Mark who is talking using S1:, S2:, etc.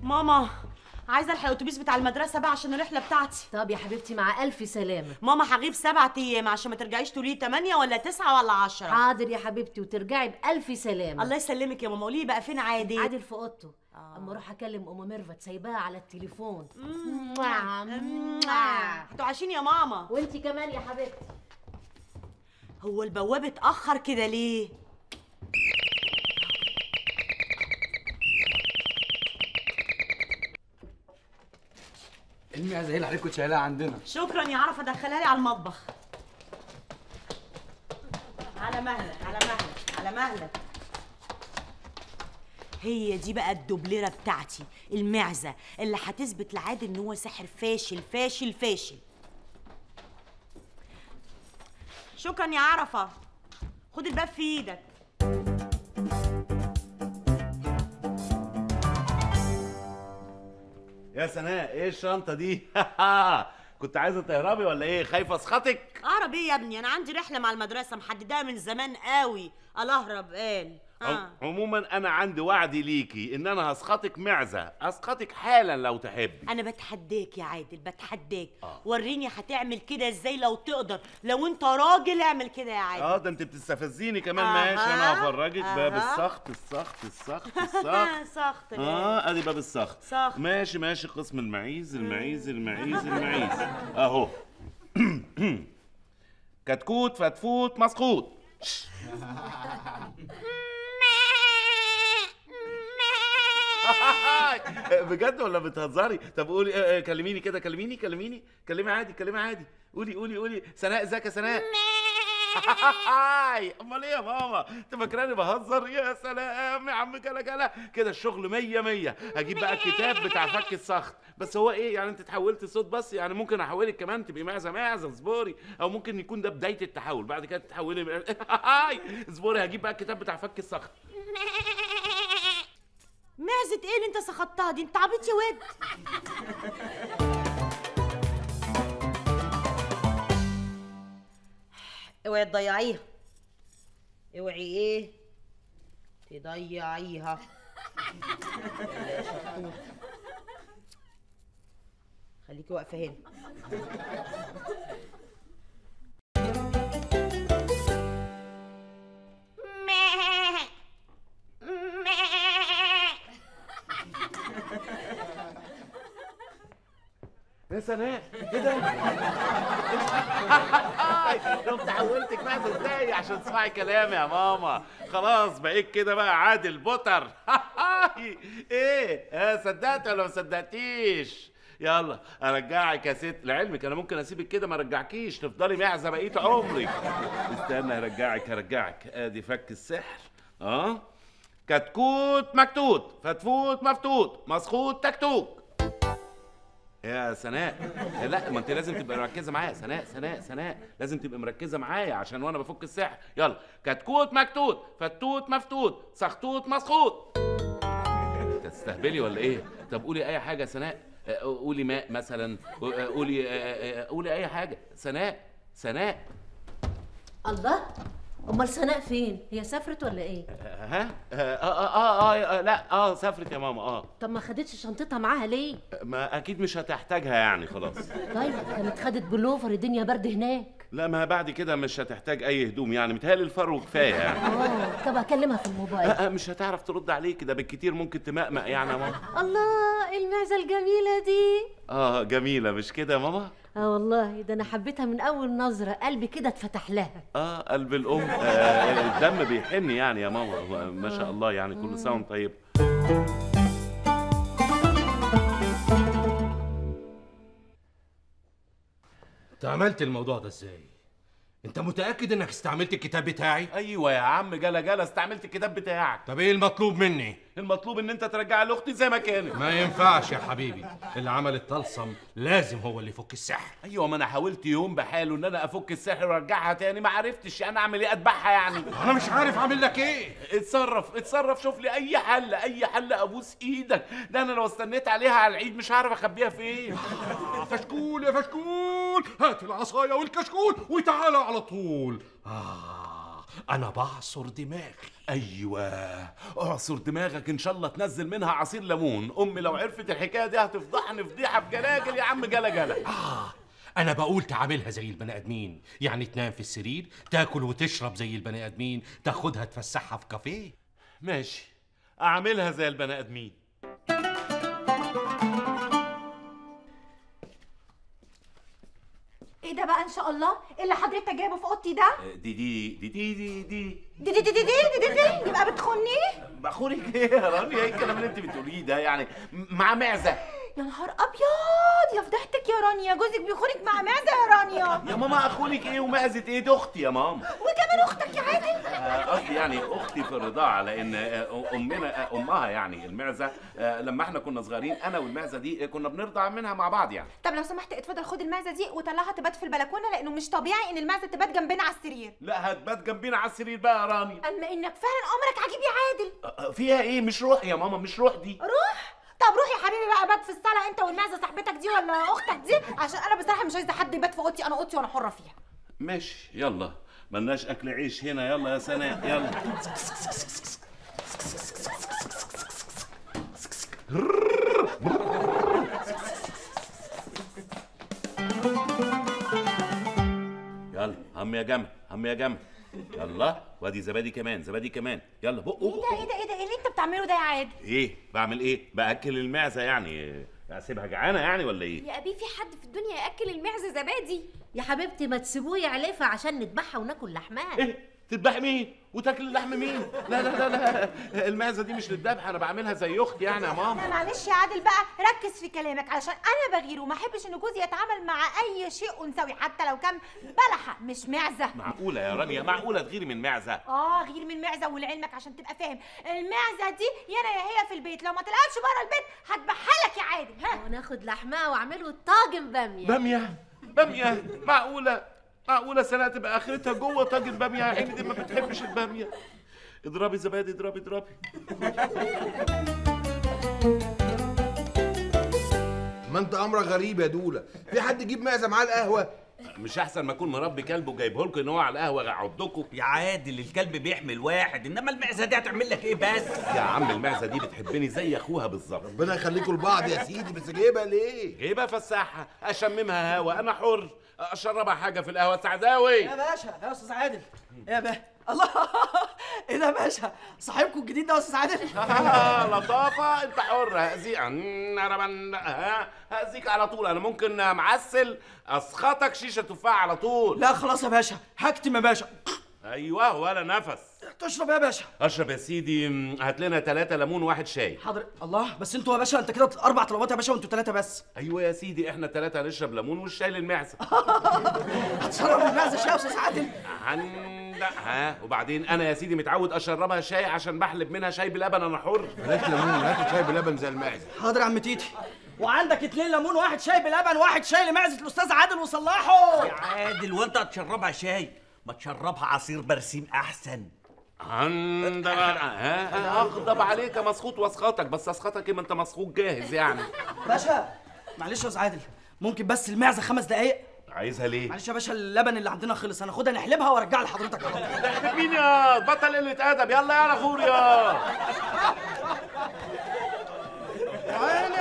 S1: ماما عايزه الحق الاتوبيس بتاع المدرسه بقى عشان الرحله بتاعتي
S2: طب يا حبيبتي مع الف سلامه
S1: ماما هغيب سبعة ايام عشان ما ترجعيش تقولي لي 8 ولا 9 ولا 10
S2: حاضر يا حبيبتي وترجعي بالف سلامه
S1: الله يسلمك يا ماما قولي لي بقى فين عادل
S2: عادل في اوضته اما اروح اكلم ام ميرفت سايباها على التليفون
S1: هتوحشيني يا ماما
S2: وانتي كمان يا حبيبتي
S1: هو البواب اتاخر كده ليه
S3: المعزه هي اللي عليكم شايلها عندنا
S1: شكرا يا عرفه دخلها لي على المطبخ على مهلك على مهلك على مهلك هي دي بقى الدوبليره بتاعتي المعزه اللي هتثبت لعادل ان هو ساحر فاشل فاشل فاشل شكرا يا عرفه خد الباب في ايدك
S4: يا سناء ايه الشنطه دي كنت عايزه تهربي ولا ايه خايفه اسخطك
S1: اهرب ايه يا ابني انا عندي رحله مع المدرسه محددها من زمان قوي قال اهرب قال
S4: عم- عموما انا عندي وعدي ليكي ان انا هسخطك معزه اسخطك حالا لو تحبي
S1: انا بتحداك يا عادل بتحداك
S4: آه.
S1: وريني هتعمل كده ازاي لو تقدر لو انت راجل اعمل كده يا عادل
S4: اه ده انت بتستفزيني كمان
S1: أها،
S4: ماشي انا هفرجك باب
S1: أها.
S4: السخط السخط السخط السخط
S1: سخط
S4: اه ادي باب السخط
S1: سخط.
S4: ماشي ماشي قسم المعيز المعيز المعيز المعيز اهو كتكوت فتفوت مسقوط بجد ولا بتهزري طب قولي آه، آه، كلميني كده كلميني كلميني كلمي عادي كلمي عادي قولي قولي قولي سناء ازيك يا سناء هاي امال ايه يا ماما انت فاكراني بهزر يا سلام يا عم كلا كلا كده الشغل مية مية هجيب بقى الكتاب بتاع فك السخط بس هو ايه يعني انت تحولت صوت بس يعني ممكن احولك كمان تبقي معزه معزه اصبري او ممكن يكون ده بدايه التحول بعد كده تتحولي هاي اصبري هجيب بقى الكتاب بتاع فك السخط
S1: معزه ايه اللي انت سخطتها دي انت عبيط يا واد اوعي تضيعيها اوعي ايه تضيعيها يا شطوط. خليكي واقفه هنا
S4: يا سناء ايه ده؟ لو تحولتك معزه ازاي عشان تسمعي كلامي يا ماما خلاص بقيت كده بقى عادل بطر ايه ها صدقت ولا ما صدقتيش يلا ارجعك يا ست لعلمك انا ممكن اسيبك كده ما ارجعكيش تفضلي معزه بقيه عمرك استنى هرجعك هرجعك ادي فك السحر اه كتكوت مكتوت فتفوت مفتوت مسخوط تكتوك يا سناء لا ما انت لازم تبقى مركزه معايا سناء سناء سناء لازم تبقى مركزه معايا عشان وانا بفك السحر يلا كتكوت مكتوت فتوت مفتوت سخطوط مسخوط تستهبلي ولا ايه طب قولي اي حاجه يا سناء آه، قولي ماء مثلا آه، قولي آه، آه، قولي اي حاجه سناء سناء
S2: الله امال سناء فين هي سافرت ولا ايه
S4: ها آه آه, آه, آه, اه لا اه سافرت يا ماما اه
S2: طب ما خدتش شنطتها معاها ليه
S4: ما اكيد مش هتحتاجها يعني خلاص
S2: طيب كانت خدت بلوفر الدنيا برد هناك
S4: لا ما بعد كده مش هتحتاج اي هدوم يعني متهيألي الفرو كفايه يعني
S2: اه طب اكلمها في الموبايل
S4: آه، آه، مش هتعرف ترد عليك ده بالكتير ممكن تمقمق يعني يا ماما
S2: الله المعزه الجميله دي
S4: اه جميله مش كده يا ماما
S2: اه والله ده انا حبيتها من اول نظره قلبي كده اتفتح لها
S4: اه قلب الام آه الدم بيحن يعني يا ماما ما شاء الله يعني كل سنه وانت طيب
S5: انت عملت الموضوع ده ازاي انت متاكد انك استعملت الكتاب بتاعي
S4: ايوه يا عم جلا جلا استعملت الكتاب بتاعك
S5: طب ايه المطلوب مني
S4: المطلوب ان انت ترجع لاختي زي ما كانت
S5: ما ينفعش يا حبيبي اللي عمل الطلسم لازم هو اللي يفك السحر
S4: ايوه ما انا حاولت يوم بحاله ان انا افك السحر وارجعها تاني ما عرفتش انا اعمل ايه اذبحها يعني
S5: انا مش عارف اعمل لك ايه
S4: اتصرف اتصرف شوف لي اي حل اي حل ابوس ايدك ده انا لو استنيت عليها على العيد مش هعرف اخبيها فين
S5: آه، فشكول يا فشكول هات العصايه والكشكول وتعالى على طول آه انا بعصر دماغي
S4: ايوه اعصر دماغك ان شاء الله تنزل منها عصير ليمون امي لو عرفت الحكايه دي هتفضحني فضيحه بجلاجل يا عم جلا جلا
S5: آه أنا بقول تعاملها زي البني آدمين يعني تنام في السرير تاكل وتشرب زي البني آدمين تاخدها تفسحها في كافيه
S4: ماشي اعملها زي البني ادمين
S3: ايه ده بقى ان شاء الله إيه اللي حضرتك جايبه في اوضتي ده
S4: دي دي دي دي دي دي
S3: دي دي دي دي دي, دي, دي. يبقى بتخنيه
S4: بخورك ايه يا رانيا ايه الكلام اللي انت بتقوليه ده يعني م- مع معزه
S3: يا نهار ابيض يا فضحتك يا رانيا جوزك بيخونك مع معزه يا رانيا
S4: يا ماما اخونك ايه ومعزه ايه دي اختي يا ماما
S3: وكمان اختك يا عادل
S4: آه، قصدي يعني اختي في الرضاعه لان آه، امنا آه، امها يعني المعزه آه، لما احنا كنا صغيرين انا والمعزه دي آه، كنا بنرضع منها مع بعض يعني
S3: طب لو سمحت اتفضل خد المعزه دي وطلعها تبات في البلكونه لانه مش طبيعي ان المعزه تبات جنبنا على السرير
S4: لا هتبات جنبينا على السرير بقى يا رانيا
S3: اما انك فعلا امرك عجيب يا عادل
S4: آه، آه، فيها ايه مش روح يا ماما مش روح دي
S3: روح طب روح يا حبيبي بقى بات في الصاله انت والمعزه صاحبتك دي ولا اختك دي عشان انا بصراحه مش عايزه حد يبات في اوضتي انا اوضتي وانا حره فيها
S4: ماشي يلا ملناش اكل عيش هنا يلا يا سناء يلا يلا هم يا جمل هم يا جمل يلا وادي زبادي كمان زبادي كمان يلا بق
S3: ايه ده ايه ده ايه ده ايه اللي انت بتعمله ده يا عادل
S4: ايه بعمل ايه باكل المعزه يعني اسيبها جعانه يعني ولا ايه
S6: يا ابي في حد في الدنيا ياكل المعزه زبادي
S2: يا حبيبتي ما تسيبوه يعلفها عشان نذبحها وناكل لحمها
S4: ايه تذبح مين وتاكل اللحم مين لا لا لا لا المعزه دي مش للذبح انا بعملها زي اختي يعني يا ماما
S3: لا معلش يا عادل بقى ركز في كلامك علشان انا بغير وما احبش ان جوزي يتعامل مع اي شيء انثوي حتى لو كان بلحه مش معزه
S4: معقوله يا رانيا معقوله تغيري من معزه
S3: اه غير من معزه ولعلمك عشان تبقى فاهم المعزه دي يا انا يا هي في البيت لو ما طلعتش بره البيت هذبحها لك يا عادل ها
S2: وناخد لحمها واعمله طاجن باميه
S4: باميه باميه معقوله معقوله سنه تبقى اخرتها جوه طاجن باميه يا عيني دي ما بتحبش الباميه اضربي زبادي اضربي اضربي
S7: ما انت امرك غريب يا دوله في حد يجيب معزه معاه القهوه
S4: مش احسن ما اكون مربي كلب وجايبه لكم ان هو على القهوه يعضكم
S8: يا عادل الكلب بيحمل واحد انما المعزه دي هتعمل لك ايه بس
S4: يا عم المعزه دي بتحبني زي اخوها بالظبط
S7: ربنا يخليكم لبعض يا سيدي بس جايبها ليه
S4: جايبها فساحه اشممها هوا انا حر اشربها حاجه في القهوه سعداوي
S9: يا باشا يا استاذ عادل إيه يا باشا الله ايه ده يا باشا صاحبكم الجديد ده يا استاذ عادل
S4: لطافه انت حر هأذيك هأذيك على طول انا ممكن معسل اسخطك شيشه تفاح على طول
S9: لا خلاص يا باشا هكتم يا باشا
S4: ايوه ولا نفس
S9: تشرب إيه يا باشا
S4: اشرب يا سيدي م، هات لنا ثلاثة ليمون واحد شاي
S9: حاضر الله بس انتوا يا باشا انت كده اربع طلبات يا باشا وانتوا ثلاثه بس
S4: ايوه يا سيدي احنا ثلاثة هنشرب ليمون والشاي للمعزة
S9: هتشرب المعزه شاي يا استاذ عادل
S4: هن ها وبعدين انا يا سيدي متعود اشربها شاي عشان بحلب منها شاي بلبن انا حر
S7: بلاش ليمون هات شاي بلبن زي المعزه
S9: حاضر يا عم تيتي وعندك اتنين ليمون واحد شاي بلبن واحد شاي لمعزه الاستاذ عادل وصلاحه
S8: يا عادل وانت هتشربها شاي ما تشربها عصير برسيم احسن
S4: عندنا ها ها اغضب عليك يا مسخوط واسخطك بس اسخطك ايه ما انت مسخوط جاهز يعني
S9: باشا معلش يا استاذ عادل ممكن بس المعزه خمس دقايق
S4: عايزها ليه؟
S9: معلش يا باشا اللبن اللي عندنا خلص هناخدها نحلبها وارجعها لحضرتك على طول
S4: احنا مين يا بطل قلة أدب يلا يا غور يا
S7: عيني